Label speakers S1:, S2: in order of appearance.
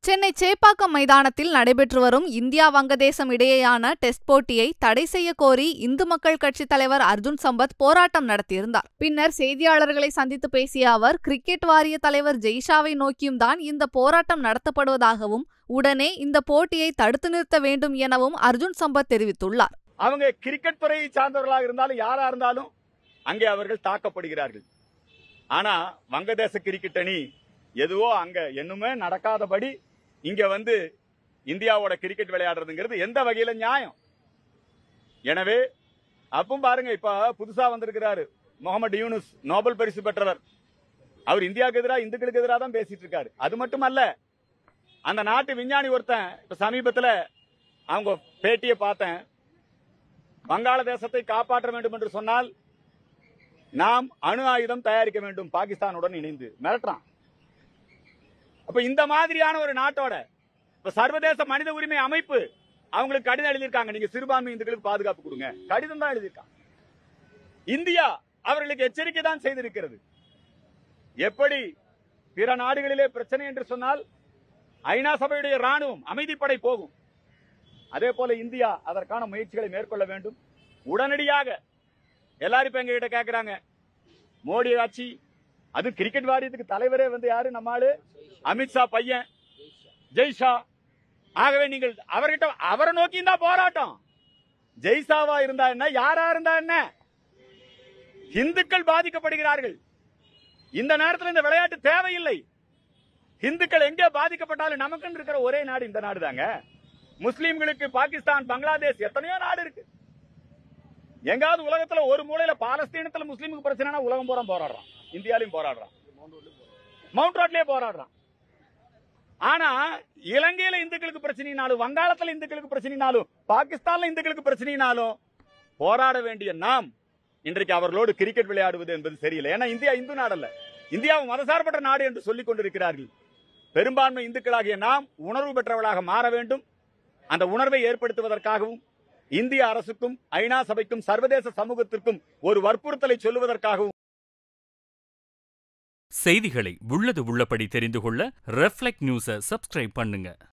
S1: சென்னை சேப்பாக்கம் மைதானத்தில் நடைபெற்று வரும் இந்தியா வங்கதேசம் இடையேயான டெஸ்ட் போட்டியை தடை செய்ய கோரி இந்து மக்கள் கட்சித் தலைவர் அர்ஜுன் சம்பத் போராட்டம் நடத்தியிருந்தார் பின்னர் செய்தியாளர்களை சந்தித்து பேசிய அவர் கிரிக்கெட் வாரிய தலைவர் ஜெய்ஷாவை நோக்கியும் தான் இந்த போராட்டம் நடத்தப்படுவதாகவும் உடனே இந்த போட்டியை தடுத்து நிறுத்த வேண்டும் எனவும் அர்ஜுன் சம்பத் தெரிவித்துள்ளார்
S2: அவங்க கிரிக்கெட் துறையை சார்ந்தவர்களாக இருந்தாலும் யாரா இருந்தாலும் அங்கே அவர்கள் தாக்கப்படுகிறார்கள் ஆனா வங்கதேச கிரிக்கெட் அணி எதுவோ அங்க என்னுமே நடக்காதபடி இங்க வந்து இந்தியாவோட கிரிக்கெட் விளையாடுறதுங்கிறது எந்த வகையில நியாயம் எனவே அப்பவும் பாருங்க இப்ப புதுசா வந்திருக்கிறாரு முகமது யூனுஸ் நோபல் பரிசு பெற்றவர் அவர் இந்தியாவுக்கு எதிராக இந்துக்களுக்கு எதிராக தான் பேசிட்டு இருக்காரு அது மட்டுமல்ல அந்த நாட்டு விஞ்ஞானி ஒருத்தன் இப்ப சமீபத்துல அவங்க பேட்டியை பார்த்தேன் வங்காளதேசத்தை காப்பாற்ற வேண்டும் என்று சொன்னால் நாம் அணு ஆயுதம் தயாரிக்க வேண்டும் பாகிஸ்தானுடன் இணைந்து மிரட்டுறான் அப்ப இந்த மாதிரியான ஒரு நாட்டோட இப்ப சர்வதேச மனித உரிமை அமைப்பு அவங்களுக்கு கடிதம் எழுதியிருக்காங்க நீங்க சிறுபான்மை இந்துக்களுக்கு பாதுகாப்பு கொடுங்க கடிதம் தான் எழுதியிருக்காங்க இந்தியா அவர்களுக்கு எச்சரிக்கை தான் செய்திருக்கிறது எப்படி பிற நாடுகளிலே பிரச்சனை என்று சொன்னால் ஐநா சபையுடைய ராணுவம் அமைதிப்படை போகும் அதே போல இந்தியா அதற்கான முயற்சிகளை மேற்கொள்ள வேண்டும் உடனடியாக எல்லாரும் இப்ப எங்ககிட்ட கேக்குறாங்க மோடி ஆட்சி அது கிரிக்கெட் வாரியத்துக்கு தலைவரே வந்து யாரு நம்ம ஆளு அமித்ஷா பையன் ஜெய்ஷா ஆகவே நீங்கள் அவர்கிட்ட அவரை நோக்கி தான் போராட்டம் ஜெய்ஷாவா இருந்தா என்ன யாரா இருந்தா என்ன இந்துக்கள் பாதிக்கப்படுகிறார்கள் இந்த நேரத்தில் இந்த விளையாட்டு தேவையில்லை இந்துக்கள் எங்கே பாதிக்கப்பட்டாலும் நமக்குன்னு இருக்கிற ஒரே நாடு இந்த நாடு தாங்க முஸ்லீம்களுக்கு பாகிஸ்தான் பங்களாதேஷ் எத்தனையோ நாடு இருக்கு எங்காவது உலகத்துல ஒரு மூலையில பாலஸ்தீனத்துல முஸ்லீமுக்கு பிரச்சனைனா உலகம் பூரா போராடுறான் இந்தியாலையும் போராடுறான் மவுண்ட் ரோட்லயே போராடுறான் ஆனா இலங்கையில இந்துக்களுக்கு பிரச்சனைனாலும் வங்காளத்துல இந்துக்களுக்கு பிரச்சனைனாலும் பாகிஸ்தான்ல இந்துக்களுக்கு பிரச்சனைனாலும் போராட வேண்டிய நாம் இன்றைக்கு அவர்களோடு கிரிக்கெட் விளையாடுவது என்பது சரியில்லை ஏன்னா இந்தியா இந்து நாடல்ல இந்தியாவும் மதசார்பற்ற நாடு என்று சொல்லிக் கொண்டிருக்கிறார்கள் பெரும்பான்மை இந்துக்களாகிய நாம் உணர்வு பெற்றவர்களாக மாற வேண்டும் அந்த உணர்வை ஏற்படுத்துவதற்காகவும் இந்திய அரசுக்கும் ஐநா சபைக்கும் சர்வதேச சமூகத்திற்கும் ஒரு வற்புறுத்தலை சொல்லுவதற்காகவும்
S3: செய்திகளை உள்ளது உள்ளபடி தெரிந்து கொள்ள ரெஃப்ளெக்ட் நியூஸை சப்ஸ்கிரைப் பண்ணுங்க